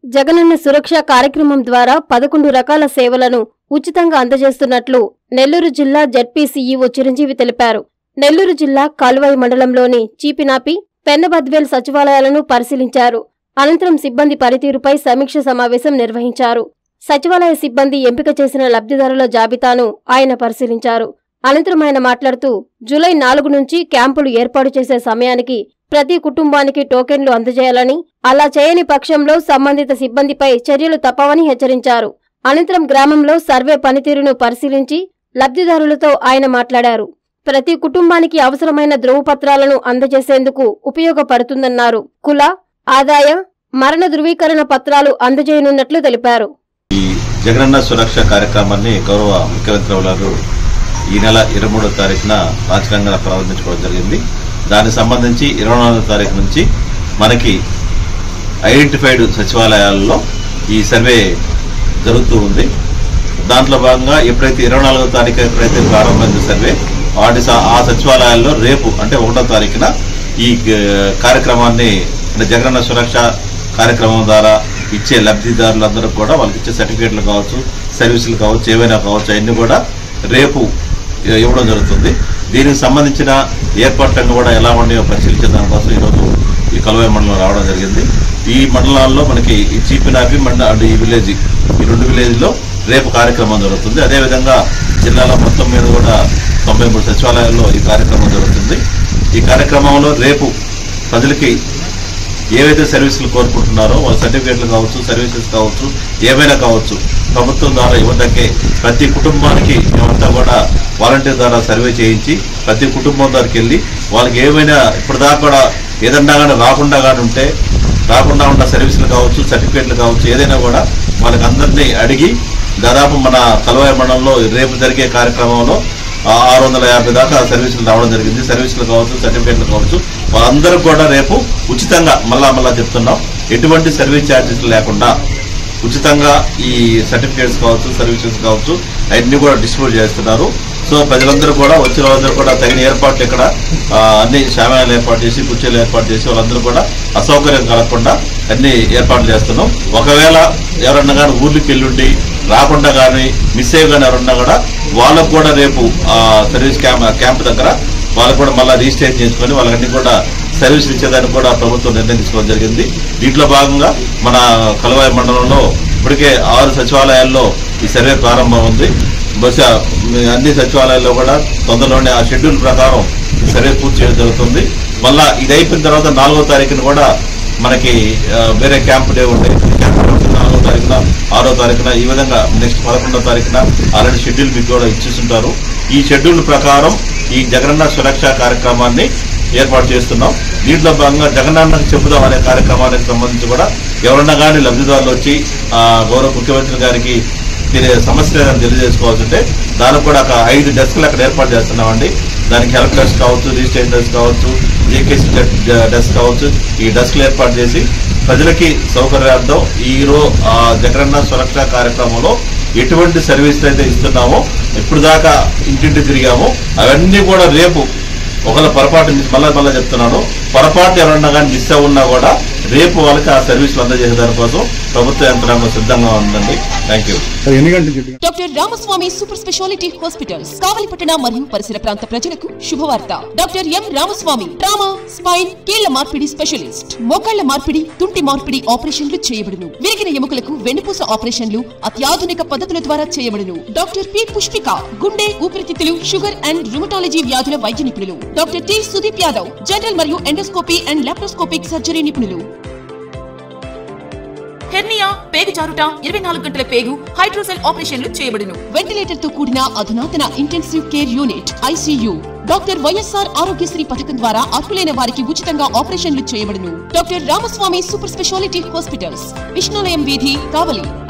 జగనన్న సురక్ష కార్యక్రమం ద్వారా పదకొండు రకాల సేవలను ఉచితంగా అందజేస్తున్నట్లు నెల్లూరు జిల్లా జడ్పీ సీఈఓ చిరంజీవి తెలిపారు నెల్లూరు జిల్లా కాలువాయి మండలంలోని చీపినాపి పెన్నబద్వేల్ సచివాలయాలను పరిశీలించారు అనంతరం సిబ్బంది పనితీరుపై సమీక్ష సమావేశం నిర్వహించారు సచివాలయ సిబ్బంది ఎంపిక చేసిన లబ్ధిదారుల జాబితాను ఆయన పరిశీలించారు అనంతరం ఆయన మాట్లాడుతూ జూలై నాలుగు నుంచి క్యాంపులు ఏర్పాటు చేసే సమయానికి ప్రతి కుటుంబానికి టోకెన్లు అందజేయాలని అలా చేయని పక్షంలో సంబంధిత సిబ్బందిపై చర్యలు తప్పవని హెచ్చరించారు అనంతరం గ్రామంలో సర్వే పనితీరును పరిశీలించి లబ్ధిదారులతో ఆయన మాట్లాడారు ప్రతి కుటుంబానికి అవసరమైన ధ్రువపత్రాలను అందజేసేందుకు ఉపయోగపడుతుందన్నారు కుల ఆదాయ మరణ ధృవీకరణ పత్రాలు అందజేయనున్నట్లు తెలిపారు ఈ జగనన్న సురక్ష కార్యక్రమాన్ని గౌరవ ముఖ్యమంత్రి గారు ఈ నెల ఇరవై మూడో తారీఖున రాజకీయంగా ప్రారంభించుకోవడం జరిగింది దానికి సంబంధించి ఇరవై నాలుగో తారీఖు నుంచి మనకి ఐడెంటిఫైడ్ సచివాలయాల్లో ఈ సర్వే జరుగుతూ ఉంది దాంట్లో భాగంగా ఎప్పుడైతే ఇరవై నాలుగో తారీఖు ఎప్పుడైతే ప్రారంభమైంది సర్వే వాటి స- ఆ సచివాలయాల్లో రేపు అంటే ఒకటో తారీఖున ఈ ఆ, కార్యక్రమాన్ని అంటే జగనన్న సురక్ష కార్యక్రమం ద్వారా ఇచ్చే లబ్ధిదారులందరూ కూడా వాళ్ళకి ఇచ్చే సర్టిఫికేట్లు కావచ్చు సర్వీసులు కావచ్చు ఏవైనా కావచ్చు అవన్నీ కూడా రేపు ఇవ్వడం జరుగుతుంది దీనికి సంబంధించిన ఏర్పాట్లను కూడా ఎలా ఉన్నాయో పరిశీలించే దానికోసం ఈరోజు ఈ కలువాయి మండలం రావడం జరిగింది ఈ మండలాల్లో మనకి ఈ చీపినాపి మండ అండ్ ఈ విలేజ్ ఈ రెండు విలేజ్లో రేపు కార్యక్రమం జరుగుతుంది అదేవిధంగా జిల్లాలో మొత్తం మీద కూడా తొంభై మూడు సచివాలయాల్లో ఈ కార్యక్రమం జరుగుతుంది ఈ కార్యక్రమంలో రేపు ప్రజలకి ఏవైతే సర్వీసులు కోరుకుంటున్నారో వాళ్ళ సర్టిఫికేట్లు కావచ్చు సర్వీసెస్ కావచ్చు ఏమైనా కావచ్చు ప్రభుత్వం ద్వారా ఇవ్వడానికి ప్రతి కుటుంబానికి మేమంతా కూడా వాలంటీర్ ద్వారా సర్వే చేయించి ప్రతి కుటుంబం దగ్గరికి వెళ్ళి వాళ్ళకి ఏమైనా ఇప్పటిదాకా కూడా ఏదన్నా కానీ రాకుండా కానీ ఉంటే రాకుండా ఉన్న సర్వీసులు కావచ్చు సర్టిఫికేట్లు కావచ్చు ఏదైనా కూడా వాళ్ళకి అందరినీ అడిగి దాదాపు మన కలవాయి మండలంలో రేపు జరిగే కార్యక్రమంలో ఆ ఆరు వందల యాభై దాకా సర్వీసులు రావడం జరిగింది సర్వీసులు కావచ్చు సర్టిఫికేట్లు కావచ్చు వాళ్ళందరూ కూడా రేపు ఉచితంగా మళ్ళా మళ్ళా చెప్తున్నాం ఎటువంటి సర్వీస్ ఛార్జెస్ లేకుండా ఉచితంగా ఈ సర్టిఫికేట్స్ కావచ్చు సర్వీసెస్ కావచ్చు అవన్నీ కూడా డిస్ట్రిబ్యూట్ చేస్తున్నారు సో ప్రజలందరూ కూడా వచ్చిన వాళ్ళందరూ కూడా తగిన ఏర్పాట్లు ఇక్కడ ఆ, అన్ని శామయాలు ఏర్పాటు చేసి కుర్చీలు ఏర్పాటు చేసి వాళ్ళందరూ కూడా అసౌకర్యం కలగకుండా అన్ని ఏర్పాట్లు చేస్తున్నాం ఒకవేళ ఎవరన్నా కానీ ఊర్లకి వెళ్ళుండి రాకుండా కానీ మిస్ అయ్యి కానీ ఎవరన్నా కూడా వాళ్ళకు కూడా రేపు ఆ, సర్వీస్ క్యాంప్ క్యాంప్ దగ్గర వాళ్ళకు కూడా మళ్ళీ రిజిస్ట్రేషన్ చేసుకొని వాళ్ళకన్నీ కూడా సర్వీసులు ఇచ్చేదానికి కూడా ప్రభుత్వం నిర్ణయం తీసుకోవడం జరిగింది దీంట్లో భాగంగా మన కలవాయి మండలంలో ఇప్పటికే ఆరు సచివాలయాల్లో ఈ సర్వే ప్రారంభం ఉంది బహుశా మీ అన్ని సచివాలయాల్లో కూడా తొందరలోనే ఆ షెడ్యూల్ ప్రకారం ఈ సర్వే పూర్తి చేయడం జరుగుతుంది మళ్ళా ఇది అయిపోయిన తర్వాత నాలుగో తారీఖున కూడా మనకి ఆ, వేరే క్యాంప్ డే ఉంటాయి క్యాంప్ నాలుగో తారీఖున ఆరో తారీఖున ఈ విధంగా నెక్స్ట్ పదకొండో తారీఖున ఆల్రెడీ షెడ్యూల్ మీకు కూడా ఇచ్చేస్తుంటారు ఈ షెడ్యూల్ ప్రకారం ఈ జగనన్న సురక్ష కార్యక్రమాన్ని ఏర్పాటు చేస్తున్నాం దీంట్లో భాగంగా జగనన్నకు చెబుదాం అనే కార్యక్రమానికి సంబంధించి కూడా ఎవరన్నా కానీ లబ్ధిదారులు వచ్చి ఆ, గౌరవ ముఖ్యమంత్రి గారికి తెలియ సమస్య ఏదైనా తెలియజేసుకోవాల్సి ఉంటే దానికి కూడా ఒక ఐదు డెస్క్లు అక్కడ ఏర్పాటు చేస్తున్నామండి దానికి హెల్ప్ డెస్క్ కావచ్చు రిజిస్ట్రేషన్ డెస్క్ కావచ్చు జేకేసీ డెస్క్ కావచ్చు ఈ డెస్క్లు ఏర్పాటు చేసి ప్రజలకి సౌకర్యార్థం ఈ రో ఆ, జగనన్న సురక్ష కార్యక్రమంలో ఎటువంటి సర్వీసులు అయితే ఇస్తున్నామో ఇప్పుడు దాకా ఇంటింటి తిరిగామో అవన్నీ కూడా రేపు ఒకవేళ పొరపాటు మిస్ మళ్ళీ మళ్ళీ చెప్తున్నాను పొరపాటు ఎవరన్నా కానీ మిస్ ఉన్నా కూడా రేపు వాళ్ళకి ఆ సర్వీసులు అందజేసే దానికోసం ప్రభుత్వ యంత్రాంగం సిద్ధంగా ఉందండి థ్యాంక్ యూ సార్ ఎన్ని గంటల నుంచి doctor Ramaswamy super speciality hospitals కావలిపట్టణ మరియు పరిసర ప్రాంత ప్రజలకు శుభవార్త doctor M Ramaswamy trauma spine కీళ్ల మార్పిడి స్పెషలిస్ట్ మోకాళ్ల మార్పిడి తుంటి మార్పిడి ఆపరేషన్లు చేయబడును విరిగిన ఎముకలకు వెన్నుపూస ఆపరేషన్లు అత్యాధునిక పద్ధతుల ద్వారా చేయబడును డాక్టర్ పి పుష్పిక గుండె ఊపిరితిత్తులు షుగర్ అండ్ రుమటాలజీ వ్యాధుల వైద్య నిపుణులు doctor T Sudeep Yadav general మరియు ఎండోస్కోపీ అండ్ లాప్రోస్కోపిక్ సర్జరీ నిపుణులు హెర్నియా పేగు జారుట ఇరవై నాలుగు గంటల పేగు హైడ్రోసెల్ ఆపరేషన్లు చేయబడును వెంటిలేటర్ తో కూడిన అధునాతన intensive care unit ICU doctor YSR Aarogyasri పథకం ద్వారా అర్హులైన వారికి ఉచితంగా ఆపరేషన్లు చేయబడును doctor Ramaswamy super speciality hospitals Vishnalayam వీధి కావలి